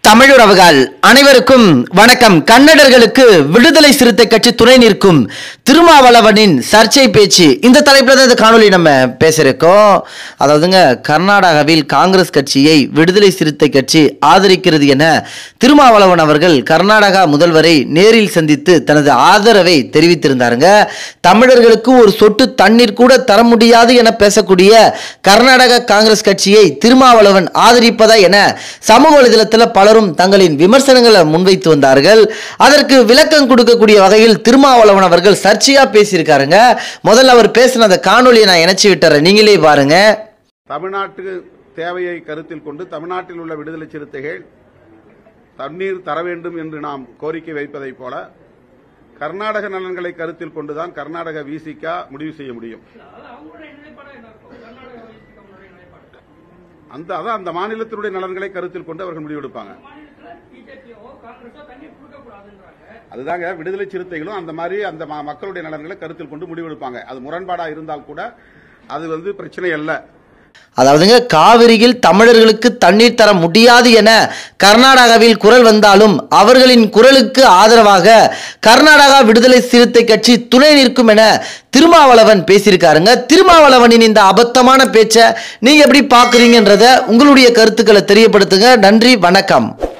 தமிழுறவுகள் அனைவருக்கும் வணக்கம் கன்னடர்களுக்கு விடுதலை சிறுத்தை கட்சி துணை நிற்கும் திருமாவளவனின் சர்ச்சை பேச்சு இந்த தலைப்புல தான் இந்த காணொலி நம்ம பேசியிருக்கோம் அதாவதுங்க கர்நாடகாவில் காங்கிரஸ் கட்சியை விடுதலை சிறுத்தை கட்சி ஆதரிக்கிறது என திருமாவளவன் அவர்கள் கர்நாடகா முதல்வரை நேரில் சந்தித்து தனது ஆதரவை தெரிவித்திருந்தாருங்க தமிழர்களுக்கு ஒரு சொட்டு தண்ணீர் கூட தர முடியாது என பேசக்கூடிய கர்நாடக காங்கிரஸ் கட்சியை திருமாவளவன் ஆதரிப்பதா என சமூக வலைதளத்தில் பலரும் தங்களின் விமர்சனங்களை முன்வைத்து வந்தார்கள் அதற்கு விளக்கம் கொடுக்கக்கூடிய வகையில் திருமாவளவன் அவர்கள் சர்ச்சையா பேசியிருக்காருங்க முதல்ல அவர் பேசின அந்த காணொலியை நான் இணைச்சி விட்டுறேன் நீங்களே பாருங்க தமிழ்நாட்டு தேவையை கருத்தில் கொண்டு தமிழ்நாட்டில் உள்ள விடுதலை சிறுத்தைகள் தண்ணீர் தர வேண்டும் என்று நாம் கோரிக்கை வைப்பதைப் போல கர்நாடக நலன்களை கருத்தில் கொண்டுதான் கர்நாடக விசிகா முடிவு செய்ய முடியும் அந்த அதான் அந்த மாநிலத்தினுடைய நலன்களை கருத்தில் கொண்டு அவர்கள் முடிவெடுப்பாங்க அதுதாங்க விடுதலை சிறுத்தைகளும் அந்த மாதிரி அந்த ம- மக்களுடைய நலன்களை கருத்தில் கொண்டு முடிவெடுப்பாங்க அது முரண்பாடா இருந்தால் கூட அது வந்து பிரச்சனை அல்ல அதாவதுங்க காவிரியில் தமிழர்களுக்கு தண்ணீர் தர முடியாது என கர்நாடகாவில் குரல் வந்தாலும் அவர்களின் குரலுக்கு ஆதரவாக கர்நாடகா விடுதலை சிறுத்தை கட்சி துணை நிற்கும் என திருமாவளவன் பேசியிருக்காருங்க திருமாவளவனின் இந்த அபத்தமான பேச்சை நீங்க எப்படி பாக்குறீங்கன்றத உங்களுடைய கருத்துக்களை தெரியப்படுத்துங்க நன்றி வணக்கம்